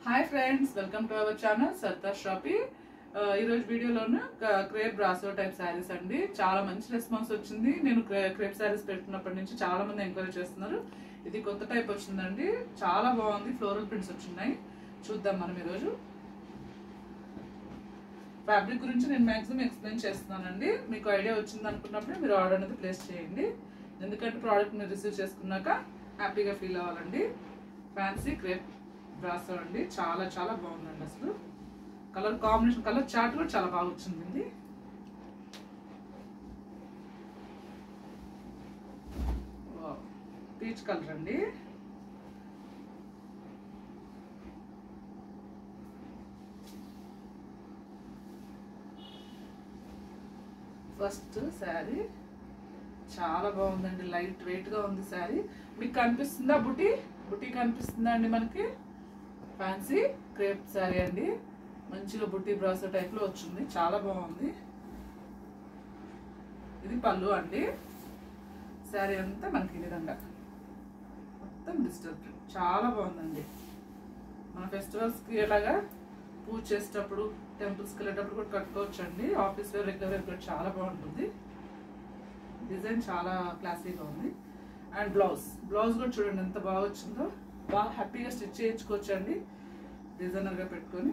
Hi friends welcome to our channel సర్తా షాపీ ఈరోజు వీడియోలోను క్రేప్ బ్రాసో టైప్ శారీస్ అండి చాలా మంచి రెస్పాన్స్ వచ్చింది నేను క్రేప్ శారీస్ పెట్టినప్పటి నుంచి చాలా మంది ఎంక్వైరీ చేస్తున్నారు ఇది కొత్త టైప్ వచ్చిందండి చాలా బాగుంది ఫ్లోరల్ ప్రింట్స్ వచ్చినాయి చూద్దాం మనం ఈరోజు ఫ్యాబ్రిక్ గురించి నేను మ్యాక్సిమం ఎక్స్ప్లెయిన్ చేస్తున్నానండి మీకు ఐడియా వచ్చింది అనుకున్నప్పుడు మీరు ఆర్డర్ అనేది ప్లేస్ చేయండి ఎందుకంటే ప్రోడక్ట్ మీరు రిసీవ్ చేసుకున్నాక హ్యాపీగా ఫీల్ అవ్వాలండి ఫ్యాన్సీ క్రేప్ బ్రాసో అండి చాలా చాలా బాగుందండి అసలు కలర్ కాంబినేషన్ కలర్ చార్ట్ కూడా చాలా బాగా వచ్చింది పీచ్ కలర్ అండి ఫస్ట్ శారీ చాలా బాగుందండి లైట్ వెయిట్ గా ఉంది శారీ మీకు కనిపిస్తుందా బుటీ బుటీ కనిపిస్తుందా అండి మనకి ఫ్యాన్సీ క్రేప్ శారీ అండి మంచిగా బుట్టి బ్రాసో టైప్ లో వచ్చింది చాలా బాగుంది ఇది పళ్ళు అండి శారీ అంతా మనకి ఈ విధంగా మొత్తం డిజిటల్ ప్రింట్ చాలా బాగుందండి మన ఫెస్టివల్స్కి ఎలాగా పూజ చేసేటప్పుడు టెంపుల్స్కి వెళ్ళేటప్పుడు కూడా కట్టుకోవచ్చు అండి ఆఫీస్ వేర్ రెగ్యులర్ వేర్ కూడా చాలా బాగుంటుంది డిజైన్ చాలా క్లాసీగా ఉంది అండ్ బ్లౌజ్ బ్లౌజ్ కూడా చూడండి ఎంత బాగా వచ్చిందో బాగా హ్యాపీగా స్టిచ్ చేయించుకోవచ్చు అండి డిజైనర్గా పెట్టుకొని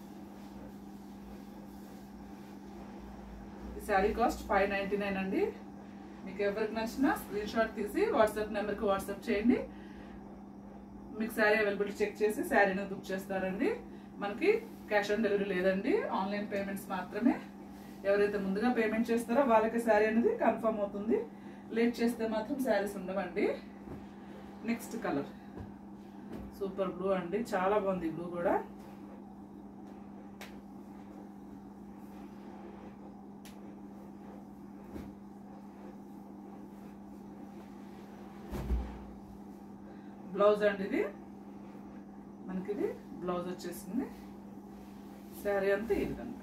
ఈ sari cost five ninety nine అండి మీకు ఎవరికి నచ్చినా స్క్రీన్ షాట్ తీసి వాట్సాప్ నెంబర్కి వాట్సాప్ చేయండి మీకు శారీ అవైలబిలిటీ చెక్ చేసి శారీని బుక్ చేస్తారండి మనకి క్యాష్ ఆన్ డెలివరీ లేదండి ఆన్లైన్ పేమెంట్స్ మాత్రమే ఎవరైతే ముందుగా పేమెంట్ చేస్తారో వాళ్ళకి శారీ అనేది కన్ఫర్మ్ అవుతుంది లేట్ చేస్తే మాత్రం శారీస్ ఉండవండి నెక్స్ట్ కలర్ సూపర్ బ్లూ అండి చాలా బాగుంది బ్లూ కూడా బ్లౌజ్ అండి ఇది మనకి ఇది బ్లౌజ్ వచ్చేసింది శారీ అంతా ఈ విధంగా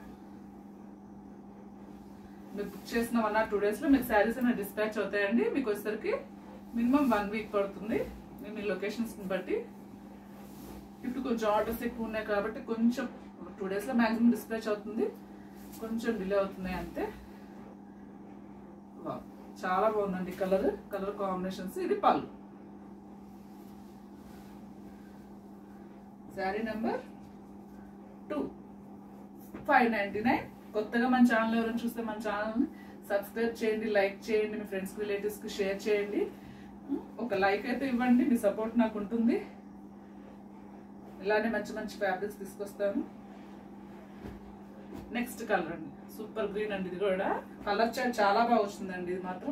మీరు బుక్ చేసిన వన్ ఆర్ టూ డేస్లో మీకు శారీస్ అనేవి డిస్పాచ్ అవుతాయండి మీకు వచ్చేసరికి మినిమం వన్ వీక్ పడుతుంది మీ మీ లొకేషన్స్ని బట్టి ఇప్పుడు కొంచెం ఆర్డర్స్ ఎక్కువ ఉన్నాయి కాబట్టి కొంచెం టూ డేస్లో మ్యాక్సిమం డిస్పాచ్ అవుతుంది కొంచెం డిలే అవుతున్నాయి అంతే వావ్. చాలా బాగుందండి కలర్ కలర్ కాంబినేషన్స్ ఇది పళ్ళు sari number two five ninety nine కొత్తగా మన ఛానల్ ఎవరైనా చూస్తే మన ఛానల్ని సబ్స్క్రైబ్ చేయండి లైక్ చేయండి మీ ఫ్రెండ్స్ రిలేటివ్స్కి షేర్ చేయండి ఉం, ఒక లైక్ అయితే ఇవ్వండి మీ సపోర్ట్ నాకు ఉంటుంది ఇలానే మంచి మంచి ఫ్యాబ్రిక్స్ తీసుకొస్తాను నెక్స్ట్ కలర్ అండి సూపర్ గ్రీన్ అండి ఇది కూడా కలర్ చాట్ చాలా బాగా వచ్చిందండి ఇది మాత్రం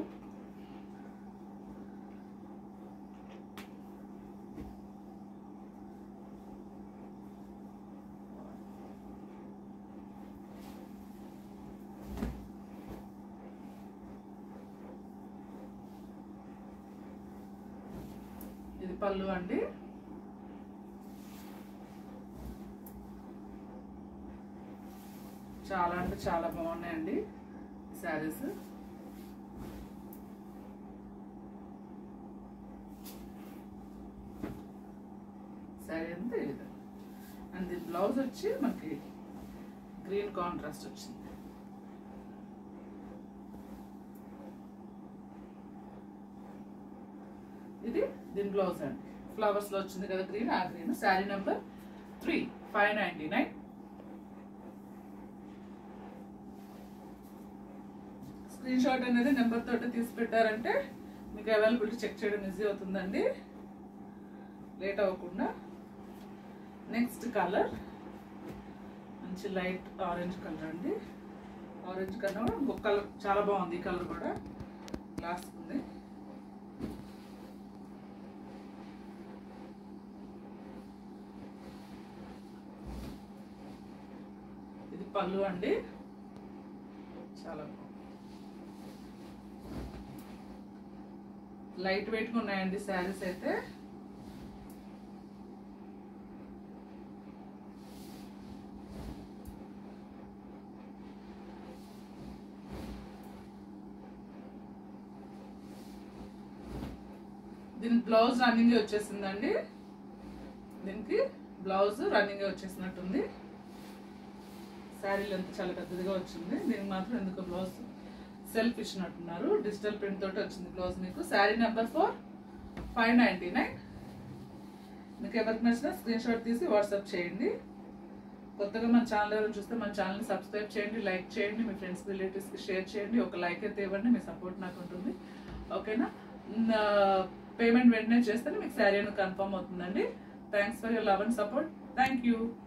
ఇది పళ్ళు అండి చాలా అంటే చాలా బాగున్నాయండి శారీస్ శారీ అంతా ఈ విధంగా అండ్ ఇది బ్లౌజ్ వచ్చి మనకి గ్రీన్ కాంట్రాస్ట్ వచ్చింది ఇది దీని బ్లౌజ్ అండి ఫ్లవర్స్ లో వచ్చింది కదా గ్రీన్ ఆ green sari number three five ninety nine screen shot అనేది నెంబర్ తోటి తీసి పెట్టారంటే మీకు అవైలబిలిటీ చెక్ చేయడం ఈజీ అవుతుందండి లేట్ అవ్వకుండా నెక్స్ట్ కలర్ మంచి లైట్ ఆరెంజ్ కలర్ అండి ఆరెంజ్ కలర్ కూడా ఇంకొక కలర్ చాలా బాగుంది ఈ కలర్ కూడా గ్లాస్ ఉంది ఇది పళ్ళు అండి చాలా బాగుంది లైట్ వెయిట్గా ఉన్నాయండి శారీస్ అయితే దీని బ్లౌజ్ రన్నింగ్ వచ్చేసిందండి దీనికి బ్లౌజ్ రన్నింగ్ వచ్చేసినట్టుంది శారీ లెంత్ చాలా పెద్దదిగా వచ్చింది దీనికి మాత్రం ఎందుకు బ్లౌజ్ సెల్ఫ్ ఇచ్చినట్టున్నారు డిజిటల్ ప్రింట్ తోటి వచ్చింది బ్లౌజ్ మీకు sari number four five ninety nine మీకు ఎవరికి నచ్చినా స్క్రీన్ షాట్ తీసి వాట్సాప్ చేయండి కొత్తగా మన ఛానల్ ఎవరైనా చూస్తే మన ఛానల్ని సబ్స్క్రైబ్ చేయండి లైక్ చేయండి మీ ఫ్రెండ్స్ రిలేటివ్స్కి షేర్ చేయండి ఒక లైక్ అయితే ఇవ్వండి మీ సపోర్ట్ నాకు ఉంటుంది ఓకేనా పేమెంట్ వెంటనే చేస్తే మీకు శారీ అనేది కన్ఫర్మ్ అవుతుందండి thanks for your love and support thank you